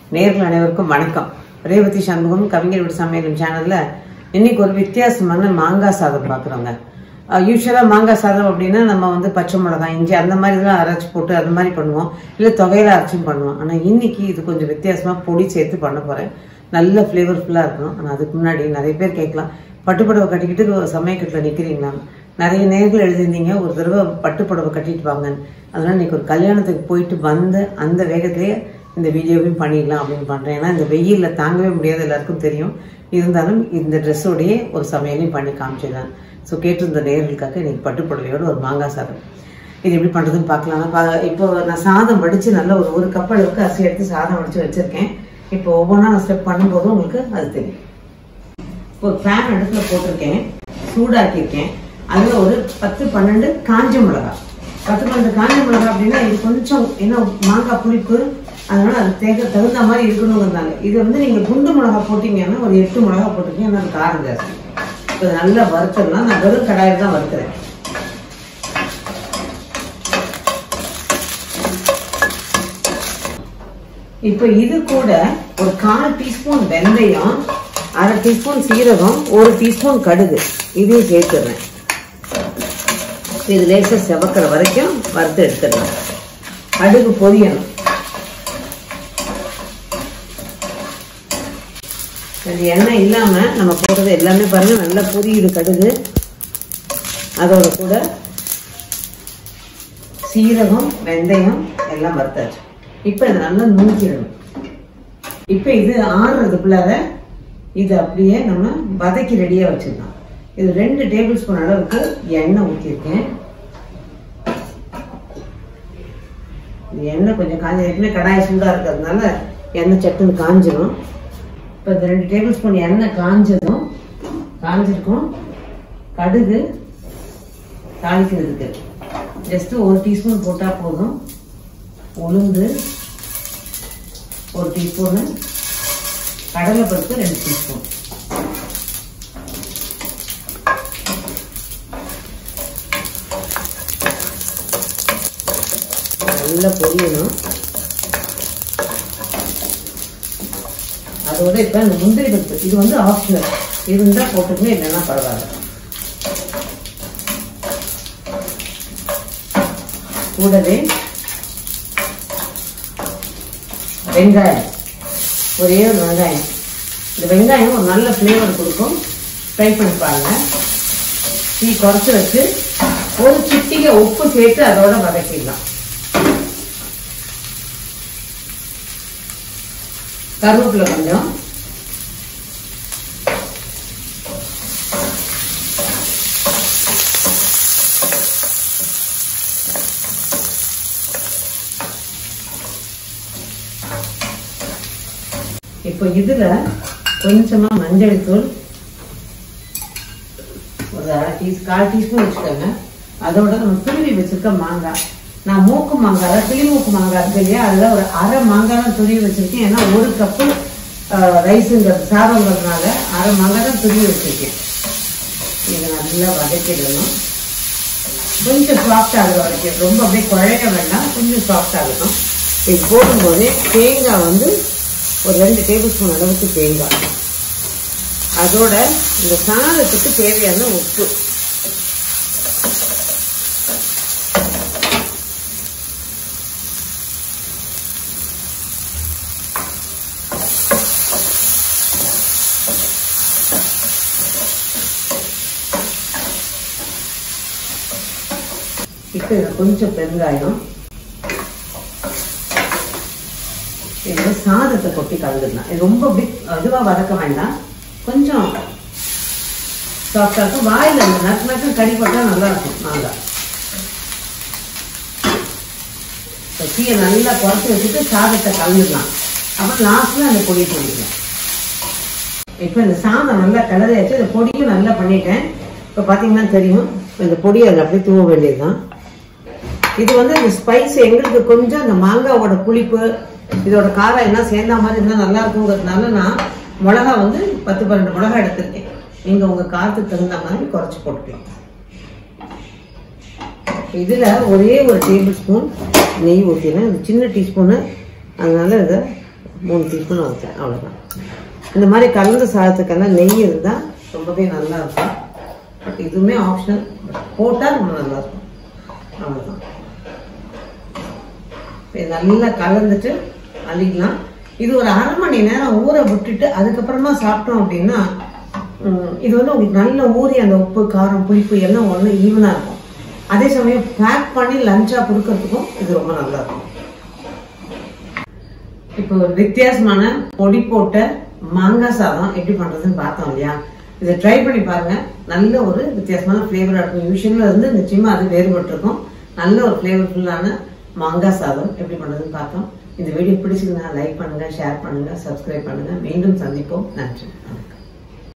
நேர்கள் அனைவருக்கும் வணக்கம் ரேவதி சண்முகம் கவிஞர் வீடு சமையலும் சேனல்ல இன்னைக்கு ஒரு வித்தியாசமான மாங்காய் சாதம் பார்க்குறோங்க யூஸ்வலாக மாங்காய் சாதம் அப்படின்னா நம்ம வந்து பச்சை மிளகாய் இஞ்சி அந்த மாதிரி தான் அரைச்சி போட்டு அந்த மாதிரி பண்ணுவோம் இல்லை தொகையில அரைச்சும் பண்ணுவோம் ஆனால் இன்னைக்கு இது கொஞ்சம் வித்தியாசமாக பொடி சேர்த்து பண்ண போகிறேன் நல்ல ஃப்ளேவர்ஃபுல்லாக இருக்கணும் ஆனால் அதுக்கு முன்னாடி நிறைய பேர் கேட்கலாம் பட்டுப்புடவை கட்டிக்கிட்டு சமயக்கட்டில் நிற்கிறீங்களா நிறைய நேர்கள் எழுதியிருந்தீங்க ஒரு தடவை பட்டுப்புடவை கட்டிட்டு வாங்கன்னு அதனால் இன்னைக்கு ஒரு கல்யாணத்துக்கு போயிட்டு வந்து அந்த வேகத்திலேயே இந்த வீடியோவையும் பண்ணிடலாம் அப்படின்னு பண்ணுறேன் ஏன்னா இந்த வெயிலில் தாங்கவே முடியாது எல்லாருக்கும் தெரியும் இருந்தாலும் இந்த ட்ரெஸ்ஸோடையே ஒரு சமையலையும் பண்ணி காமிச்சிடலாம் ஸோ கேட்டிருந்த நேர்களுக்காக இன்னைக்கு பட்டுப்புடவையோட ஒரு மாங்காய் சாதம் இது எப்படி பண்ணுறதுன்னு பார்க்கலாம் பா இப்போ நான் சாதம் வடித்து நல்லா ஒரு ஒரு கப் அளவுக்கு அரிசி எடுத்து சாதம் வடித்து வச்சுருக்கேன் இப்போ ஒவ்வொன்றா நான் ஸ்டெப் பண்ணும்போது உங்களுக்கு அது தெரியும் இப்போ ஒரு பேன் அடுப்புல போட்டிருக்கேன் சூடாக்கியிருக்கேன் அதில் ஒரு பத்து பன்னெண்டு காஞ்ச மிளகா பத்து பன்னெண்டு காஞ்ச மிளகா அப்படின்னா இது கொஞ்சம் என்ன மாங்காய் புளிப்பு அதனால அது தேக தகுந்த மாதிரி இருக்கணுங்கிறதுனால இது வந்து நீங்கள் குண்டு மிளகா போட்டீங்கன்னா ஒரு எட்டு மிளகா போட்டிருக்கீங்க ஏன்னா அது காரம் ஜாஸ்தி இப்போ இது நல்லா வறுத்துடலாம் நான் வெறும் கடாயில் தான் வறுக்கிறேன் இப்போ இது கூட ஒரு கால் டீஸ்பூன் வெந்தயம் அரை டீஸ்பூன் சீரகம் ஒரு டீஸ்பூன் கடுகு இதையும் சேர்த்துடுறேன் இது லேசாக செவக்கிற வரைக்கும் வறுத்து எடுத்துடலாம் கடுகு பொரியணும் அது எண்ணெய் இல்லாமல் நம்ம போடுறது எல்லாமே பாருங்க நல்லா பொரியுது கடுகு அதோட கூட சீரகம் வெந்தயம் எல்லாம் வறுத்தாச்சு இப்போ இதை நல்லா நுணுக்கிடணும் இப்போ இது ஆறுறதுக்குள்ளார இது அப்படியே நம்ம வதக்கி ரெடியாக வச்சிடலாம் இது ரெண்டு டேபிள் ஸ்பூன் அளவுக்கு எண்ணெய் ஊற்றிருக்கேன் எண்ணெய் கொஞ்சம் காஞ்ச ஏற்கனவே கடாய் சூடாக இருக்கிறதுனால எண்ணெய் சட்டுன்னு காஞ்சிடும் இப்போ இந்த ரெண்டு டேபிள் ஸ்பூன் எண்ணெய் காஞ்சதும் காஞ்சிருக்கும் கடுகு தாளிக்கிறதுக்கு ஜஸ்ட்டு ஒரு டீஸ்பூன் போட்டால் போதும் உளுந்து ஒரு டீஸ்பூனு கடலைப்பருப்பு ரெண்டு டீஸ்பூன் நல்லா பொரியணும் அதோட இப்போ இந்த முந்திரி பருப்பு இது வந்து ஆப்ஷனல் இருந்தால் போட்டுக்கணும் இல்லைன்னா பரவாயில்ல கூடவே வெங்காயம் ஒரே ஒரு வெங்காயம் இந்த வெங்காயம் ஒரு நல்ல ஃப்ளேவர் கொடுக்கும் ட்ரை பண்ணி பாருங்க டீ குறைச்சி வச்சு ஒரு சிட்டிகை உப்பு சேர்த்து அதோட வதக்கிடலாம் கருவேப்பிலை கொஞ்சம் இப்போ இதுல கொஞ்சமா மஞ்சள் தூள் ஒரு அரை டீ கால் டீஸ்பூன் வச்சுக்கோங்க அதோட நம்ம துருவி வச்சிருக்க மாங்காய் நான் மூக்கு மாங்காய் கிளி மூக்கு மாங்காய் இருக்கு இல்லையா அதில் ஒரு அரை மாங்காய் தான் துருவி வச்சிருக்கேன் ஏன்னா ஒரு கப்பு ரைஸுங்கிறது சாதங்கிறதுனால அரை மாங்காய் தான் துருவி வச்சிருக்கேன் இதை நல்லா வதக்கிடணும் கொஞ்சம் சாஃப்ட் ஆகுற வரைக்கும் ரொம்ப அப்படியே குழைய வேண்டாம் கொஞ்சம் சாஃப்ட் ஆகணும் இது போடும்போதே தேங்காய் வந்து ஒரு ரெண்டு டேபிள் ஸ்பூன் அளவுக்கு தேங்காய் அதோட இந்த சாதத்துக்கு தேவையான உப்பு இப்போ இதில் கொஞ்சம் பெருங்காயம் இது சாதத்தை கொட்டி கலந்துடலாம் இது ரொம்ப அப்படி இதுவாக வதக்க வேண்டாம் கொஞ்சம் சாஃப்டாக இருக்கும் வாயில் அந்த நக்கு நக்கு கறி போட்டால் நல்லா இருக்கும் மாங்காய் இப்போ தீயை நல்லா குறைச்சி வச்சுட்டு சாதத்தை கலந்துடலாம் அப்புறம் லாஸ்ட்டில் அந்த பொடியை போட்டுக்கலாம் இப்போ இந்த சாதம் நல்லா கலரையாச்சு இந்த பொடியும் நல்லா பண்ணிட்டேன் இப்போ பார்த்தீங்கன்னா தெரியும் இந்த பொடியை அதில் அப்படியே தூவ வேண்டியதுதான் இது வந்து இந்த ஸ்பைஸ் எங்களுக்கு கொஞ்சம் இந்த மாங்காவோட புளிப்பு இதோட காரம் எல்லாம் சேர்ந்த மாதிரி இருந்தால் நல்லா இருக்குங்கிறதுனால நான் மிளகா வந்து பத்து பன்னெண்டு மிளகா எடுத்திருக்கேன் நீங்கள் உங்கள் காரத்துக்கு தகுந்த மாதிரி குறைச்சி போட்டுக்கலாம் இதில் ஒரே ஒரு டேபிள் ஸ்பூன் நெய் ஊற்றினேன் இது சின்ன டீஸ்பூனு அதனால இதை மூணு டீஸ்பூன் ஊற்றேன் அவ்வளோதான் இந்த மாதிரி கலந்த சாதத்துக்கெல்லாம் நெய் இருந்தால் ரொம்பவே நல்லா இருக்கும் பட் இதுவுமே ஆப்ஷனல் போட்டால் ரொம்ப நல்லா இருக்கும் அவ்வளோதான் இது நல்லா கலந்துட்டு அள்ளிக்கலாம் இது ஒரு அரை மணி நேரம் ஊற விட்டுட்டு அதுக்கப்புறமா சாப்பிட்டோம் அப்படின்னா ம், இது வந்து உங்களுக்கு நல்ல ஊறி அந்த உப்பு காரம் புளிப்பு எல்லாம் ஒன்று ஈவனாக இருக்கும் அதே சமயம் பேக் பண்ணி லஞ்சா கொடுக்கறதுக்கும் இது ரொம்ப நல்லா இருக்கும் இப்போ ஒரு வித்தியாசமான பொடி போட்ட மாங்காய் சாதம் எப்படி பண்றதுன்னு பார்த்தோம் இல்லையா இதை ட்ரை பண்ணி பாருங்க நல்ல ஒரு வித்தியாசமான ஃப்ளேவரா இருக்கும் யூஸ்வலா இருந்து நிச்சயமா அது வேறுபட்டு இருக்கும் நல்ல ஒரு ஃப்ளேவர்ஃபுல்லான மாங்காய் சாதம் எப்படி பண்றதுன்னு பார்த்தோம் இந்த வீடியோ பிடிச்சிருந்தா லைக் பண்ணுங்க ஷேர் பண்ணுங்க சப்ஸ்கிரைப் பண்ணுங்க மீண்டும் சந்திப்போம் நன்றி வணக்கம்